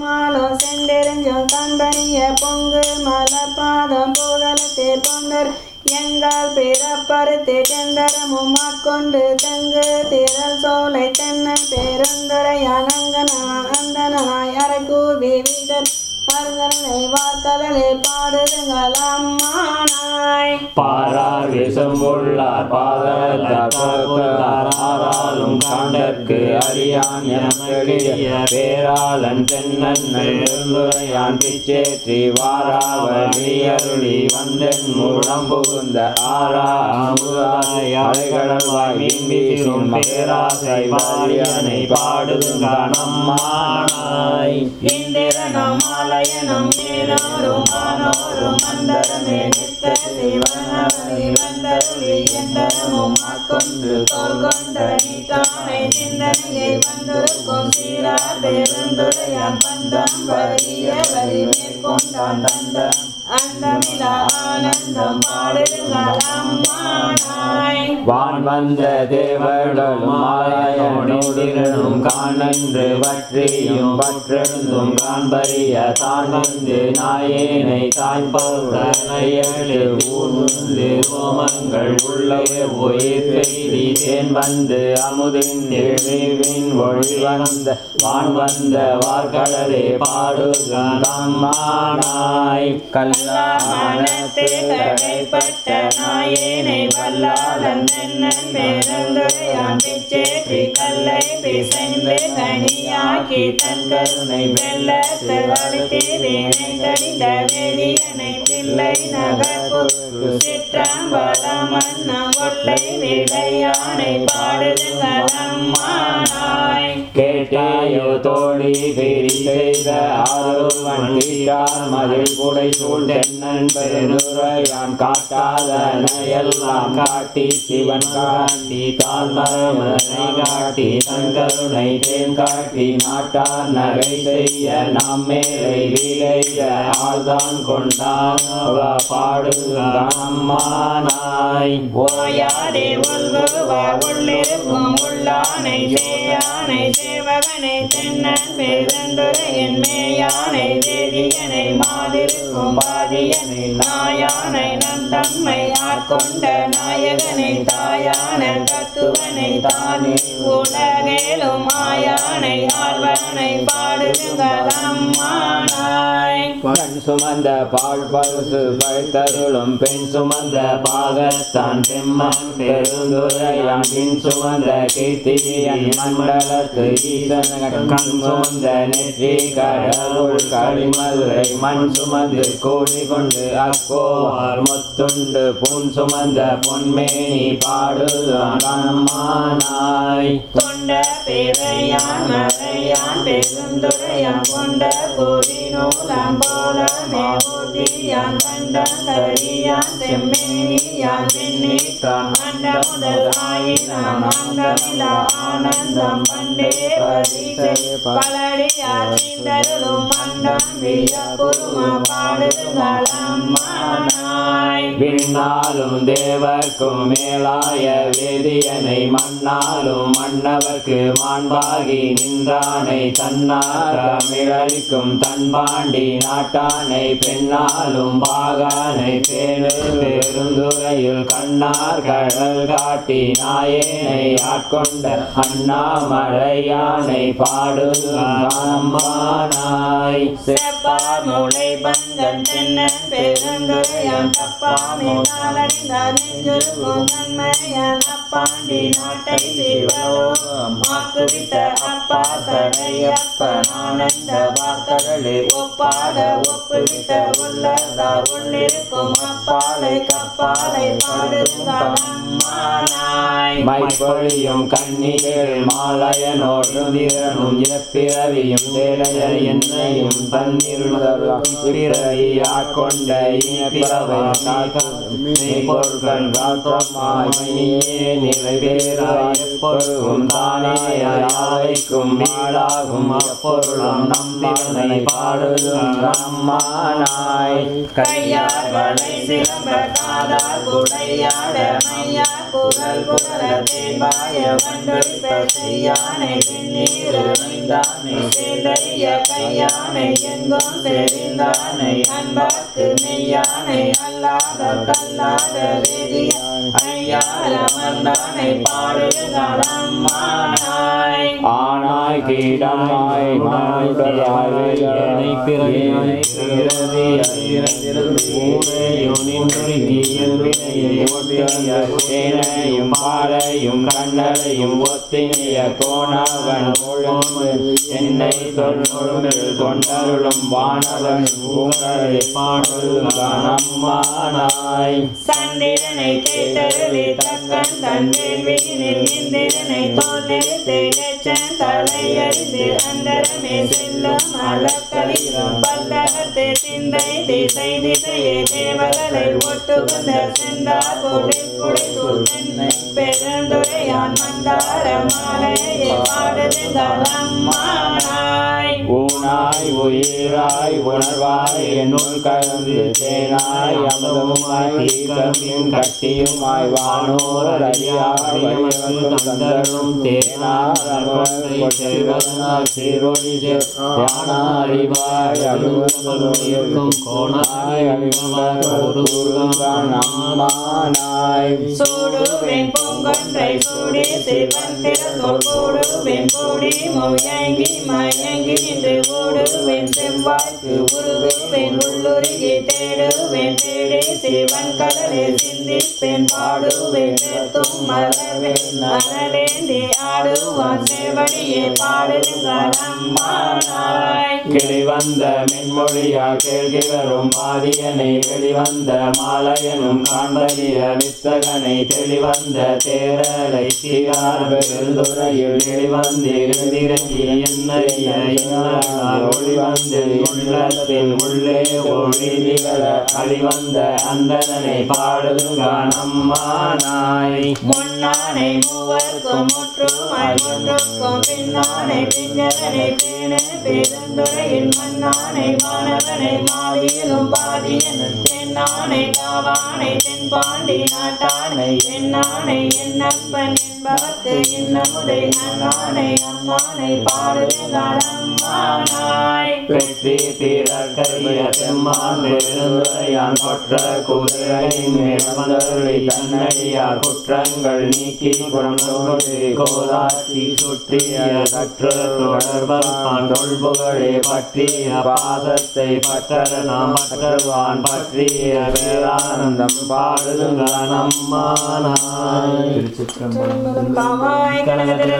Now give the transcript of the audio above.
மாலும் சென்றெறிஞ்சும் கண்பனிய பொங்கு மலப்பாதம் போதலத்தே பொங்கர் எங்கால் பிறப்பறுத்தே செந்தரமும் ஆட்கொண்டு தெங்கு திரள் சோலை தென்னன் பெருந்துரையான் அங்கனான் அந்தனாய் அரைக்கூவி வீடர் அருந்தனை வார்கடலே பாடுதுங்கள் அம்மானாய் பாரார் விசம்புள்ளார் பாதத்தார் ஆறாலும் காண்டற்கு அறியான் எமக்கிய பேராளன் தென்னன்னை பெருந்துரையான் பிச்சேற்றி வாராவழி அருளி வந்தென் முழம் புகுந்த ஆரா அமுதாய் அலைகடல்வாய் மீன்பிரும் பேராசை வாரியனை பாடுதுங்கான் அம்மானாய் இந்திரனும் மாலையனும் மேலோரும் மானோரும் மந்தரமே நித்த சிவனவரி வந்தருளி எந்தரமும் ஆட்கொண்டு தோல் கொண்ட நீட்டானை சிந்தனையை வந்திருக்கும் சீரா பெருந்துரையான் பந்தம் வரிய வரி மேற்கொண்டான் தந்தம் அந்தமிலா ஆனந்தம் பாடுங்கள் அம்மானாய் வான் வந்த தேவர்களும் மாலையோடிரனும் காணன்று பற்றியும் பற்றெழுந்தும் காண்பறிய தான் வந்து நாயேனை தாய்ப்பொருளையழு ஊர்ந்து ரோமங்கள் உள்ளே உயிர் செய்தி தேன் வந்து அமுதின் எழுவின் ஒளி வந்த வான் வந்த வார்கடலே பாடுகாய் கல்லாமணத்து கடைப்பட்ட நாயேனை வல்லாளன் தென்னன் பேரந்துரையான் பிச்சேற்றி கல்லை பிசைந்து கனியாக்கி தன் கருணை வெள்ளத்து அழுத்தி வீணை கடிந்த வேதியனை தில்லை நகர்புக்கு சிற்றம்பலம் அன்னம் கொள்ளை விடையானை பாடுதுங்கள் அம்மானாய் கேட்டாயோ தோழி பெரி செய்த ஆரோவன் தீட்டார் மதில் குடை சூழ்ந்தென்னன் பெருந்துரையான் காட்டாதன எல்லாம் காட்டி சிவன் காட்டி தாழ்மரமனை காட்டி தங்கருணை தேன் காட்டி நாட்டார் நகை செய்ய நாம் மேலை விளைய ஆள்தான் கொண்டான் அவ பாடுகாம்மானாய் ஓயாதே உள்குவா உள்ளிருக்கும் உள்ளானை சேயானை சேவகனை தென்னன் பெருந்துரையன் மேயானை வேதியனை மாதிருக்கும் பாதியனை நாயானை நம் தம்மை ஆட்கொண்ட நாயகனை தாயான தத்துவனை தானே உலகேலும் மாயானை ஆழ்வனை பாடுங்கள் அம்மானாய் கண் சுமந்த பால் பரிசு பைத்தருளும் பெண் சுமந்த பாகத்தான் செம்மன் பெருந்துரையான் பின் சுமந்த கீர்த்தியன் மண்டலத்து ஈசன் கண் சுமந்த நெற்றி கடவுள் களிமதுரை மண் சுமந்து கோடி கொண்டு அக்கோவார் முத்துண்டு பூன் சுமந்த பொன்மேனி பாடுதானம்மானாய் கொண்ட பேரையான் மறையான் பெருந்துரையான் கொண்ட கோடி நூலான் போலமே ஊட்டியான் கண்டம் கரியான் செம்மேனியான் வெண்ணிக்கான் மண்ட முதல் ஆயிரம் அங்கமிலா ஆனந்தம் பண்டே வரிசை பலடியார் சிந்தருளும் மண்டம் வியப்புருமா பாடுங்கள் அம்மானாய் விண்ணாலும் தேவர்க்கும் மேலாய வேதியனை மண்ணாலும் மன்னவர்க்கு மாண்பாகி நின்றானை தன்னார் தமிழளிக்கும் தன்பாண்டி நாட்டானை பெண்ணாலும் பாகானை பேணு பெருந்துறையில் கண்ணார் கடல் காட்டி நாயேனை ஆட்கொண்ட அண்ணாமலையானை பாடுமானாய் செப்பார் மூளை பங்கன் தென்னன் பெருந்துரையான் தப்பாமே நாளடைந்தார் நெஞ்சிருக்கும் நன்மையான் அப்பாண்டி நாட்டை சிவலோ மாக்குவித்த அப்பா சடையப்பன் ஆனந்த வாக்கடலே ஒப்பாத ஒப்புவித்த உள்ளதார் உள்ளிருக்கும் அப்பாலை கப்பாலை பாடுங்கள் அம்மானாய் மைப்பொழியும் கண்ணிகள் மாலயனோடு வீரனும் எப்பிறவியும் தேடையர் என்னையும் தன்னிருளரும் பிறவி ஆட்கொண்ட இனிப்பிறவை பொருட்கள் காத்தமாயே நிலை பேராய் எப்பொருளும் தானே யாவைக்கும் மாடாகும் அப்பொருளும் நம்பினை பாடுதும் அம்மானாய் கையார் வளை சிலம்ப காதார் குடையாட மையார் குரல் குரல் தேன்பாய வண்டொழிப்ப செய்யானை வெந்நீர் அமைந்தானை சேர்ந்தறிய கையானை எங்கும் செறிந்தானை அன்பாக்கு மெய்யானை அல்லாத கல்லாத வேதிய ஐயார மந்தானை பாடுகிறாள் அம்மானாய் ஆனாய் கீடமாய் மானுடராய் ஏனை பிறவியாய் பிறவி தேனையும் பாறையும் கண்ணலையும் ஒத்தினிய கோணவன் என்னை தொல்லுமில் கொண்டருளும் வானவன் உங்களை பாடுமானாய் சந்திரனை கேட்டருளி தக்கன் தன் வேள்வியினில் இந்திரனை தோல்லில் தேகச்சன் தலையறிந்து அந்தரமே செல்லும் அளக்களி பல்லகத்து சிந்தை திசை திசையே தேவர்களை ஒட்டுகுந்த சென்றார் பொடி புடி தென்னை பெருந்துரையான் மந்தார மாலையை பாடுதுங்கள் அம்மானாய் ஊனாய் உயிராய் உணர்வாய் என்னுள் கலந்து தேனாய் அமுதமுமாய் தீர்க்கமின் கட்டியுமாய் வானோர் அறியாமல் தந்தரும் தேனார் அன்பை செல்வதனால் சீரொழி அறிவாய் அழுவதும் கோணாய் அழிவாய் ஒரு அம்மானாய் சூடுவேன் பூங்கொன்றை சூடி சிவன் திறந்தோர் கூடுவேன் கூடி மொயங்கி மயங்கி நின்று ஓடுவேன் செவ்வாய்க்கு உருகுவேன் உள்ளுருகி தேடுவேன் தேடி சிவன் கடலே சிந்திப்பேன் பாடுவேன் தேத்தும் மலர்வேன் மலரேந்தி ஆடுவான் சேவடியே பாடுங்கள் அம்மானாய் கிளிவந்த மென்மொழியா கேள்கிறரும் பாதியனை வெளிவந்த மாலையனும் காண்பலிய வித்தகனை தெளிவந்த தேரலை சீரார்பெருந்துறையில் வெளிவந்திருந்திறங்கி என்னறிய இன்னலால் ஒளிவந்து உள்ளத்தின் உள்ளே ஒளி நிகழ அழிவந்த அந்தனை பாடுதுங்கான் அம்மானாய் முன்னானை மூவர்க்கும் முற்றுமாய் முற்றுக்கும் பின்னானை பிஞ்சரனை பேணு பெருந்துறையின் மன்னானை மாணவனை மாலியிலும் பாதியன் தென்னானை காவானை தென்பாண்டி நாட்டானை என்னானை என்னப்பன் என்பவர்க்கு இன்னமுதை அண்ணானை அம்மானை பாடுகிறாள் அம்மானாய் வெற்றி தீரக்கரிய செம்மான் பெருந்துரையான் கொற்ற குதிரையின் மேல் வந்தருளி தன்னடியார் குற்றங்கள் நீக்கி குணந்தோடு கோதாட்டி சுற்றிய கற்று தொடர்பான் தொல்புகழே பற்றிய பாசத்தை பற்றர நாம் பற்றவான் பற்றிய பேரானந்தம் பாடுதுங்க நம்மானாய் காவாய் கனகதிர